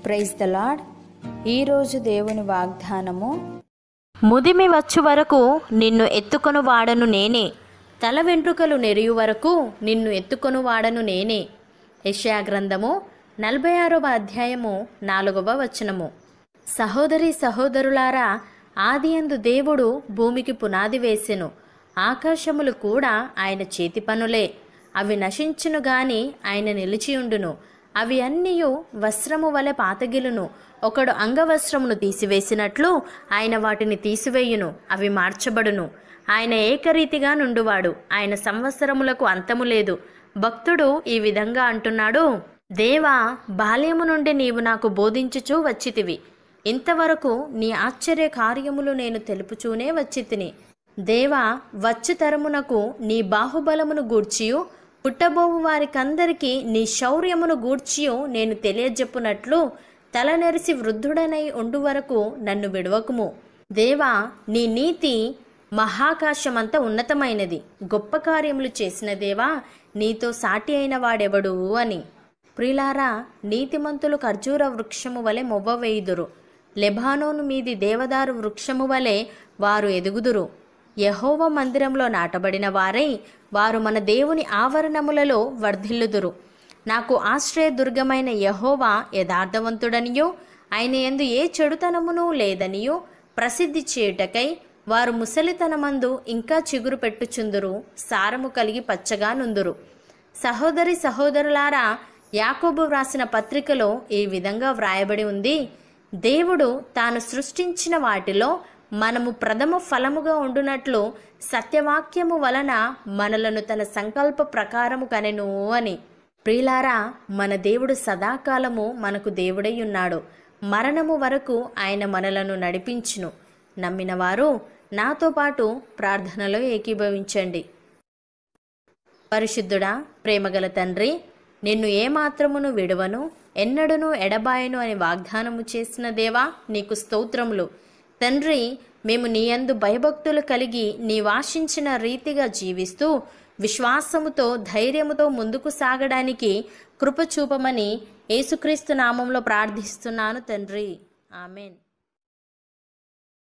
praise the lord ఈరోజు దేవుని వాగ్దానము ముదిమి వచ్చు వరకు నిన్ను ఎత్తుకొను వాడను నేనే తల వెంట్రుకలు నెరియు వరకు నిన్ను ఎత్తుకొను వాడను నేనే యెషయా గ్రంథము నలభై ఆరవ అధ్యాయము నాలుగవ వచనము సహోదరి సహోదరులారా ఆదియందు దేవుడు భూమికి పునాది వేసెను ఆకాశములు కూడా ఆయన చేతి పనులే అవి నశించును గాని ఆయన నిలిచియుండును అవి అన్నీయు వస్త్రము వలె పాతగిలును ఒకడు అంగవస్త్రమును తీసివేసినట్లు ఆయన వాటిని తీసివేయును అవి మార్చబడును ఆయన ఏకరీతిగా నుండువాడు ఆయన సంవత్సరములకు అంతము లేదు భక్తుడు ఈ విధంగా అంటున్నాడు దేవా బాల్యము నుండి నీవు నాకు బోధించుచూ వచ్చితివి ఇంతవరకు నీ ఆశ్చర్య కార్యములు నేను తెలుపుచూనే వచ్చితిని దేవా వచ్చు తరమునకు నీ బాహుబలమును గూర్చియు పుట్టబోవు వారికందరికీ నీ శౌర్యమును గూర్చియు నేను తెలియజెప్పునట్లు తలనెరిసి వృద్ధుడనై ఉండు వరకు నన్ను విడవకుము దేవా నీ నీతి మహాకాశమంత ఉన్నతమైనది గొప్ప కార్యములు చేసిన దేవా నీతో సాటి అయిన వాడెవడు అని ప్రిలారా నీతిమంతులు ఖర్జూర వృక్షము వలె మొవ్వవేయుదురు లెబానోను మీది దేవదారు వృక్షము వలె వారు ఎదుగుదురు యహోవ మందిరంలో నాటబడిన వారై వారు మన దేవుని ఆవరణములలో వర్ధిల్లుదురు నాకు ఆశ్రయదుర్గమైన యహోవా యథార్థవంతుడనియో ఆయన ఎందు ఏ చెడుతనమును లేదనియో ప్రసిద్ధి చేయుటకై వారు ముసలితనమందు ఇంకా చిగురు పెట్టుచుందురు సారము కలిగి పచ్చగా నుందురు సహోదరి సహోదరులారా యాకోబు వ్రాసిన పత్రికలో ఈ విధంగా వ్రాయబడి ఉంది దేవుడు తాను సృష్టించిన వాటిలో మనము ప్రథమ ఫలముగా ఉండునట్లు సత్యవాక్యము వలన మనలను తన సంకల్ప ప్రకారము కనెను అని ప్రియులారా మన దేవుడు సదాకాలము మనకు దేవుడై ఉన్నాడు మరణము వరకు ఆయన మనలను నడిపించును నమ్మిన వారు నాతో పాటు ప్రార్థనలో ఏకీభవించండి పరిశుద్ధుడా ప్రేమగల తండ్రి నిన్ను ఏమాత్రమును విడువను ఎన్నడను ఎడబాయను అని వాగ్దానము చేసిన దేవా నీకు స్తోత్రములు తండ్రి మేము నీ యందు భయభక్తులు కలిగి నీ వాషించిన రీతిగా జీవిస్తూ విశ్వాసముతో ధైర్యముతో ముందుకు సాగడానికి కృప చూపమని యేసుక్రీస్తు నామంలో ప్రార్థిస్తున్నాను తండ్రి ఆమెన్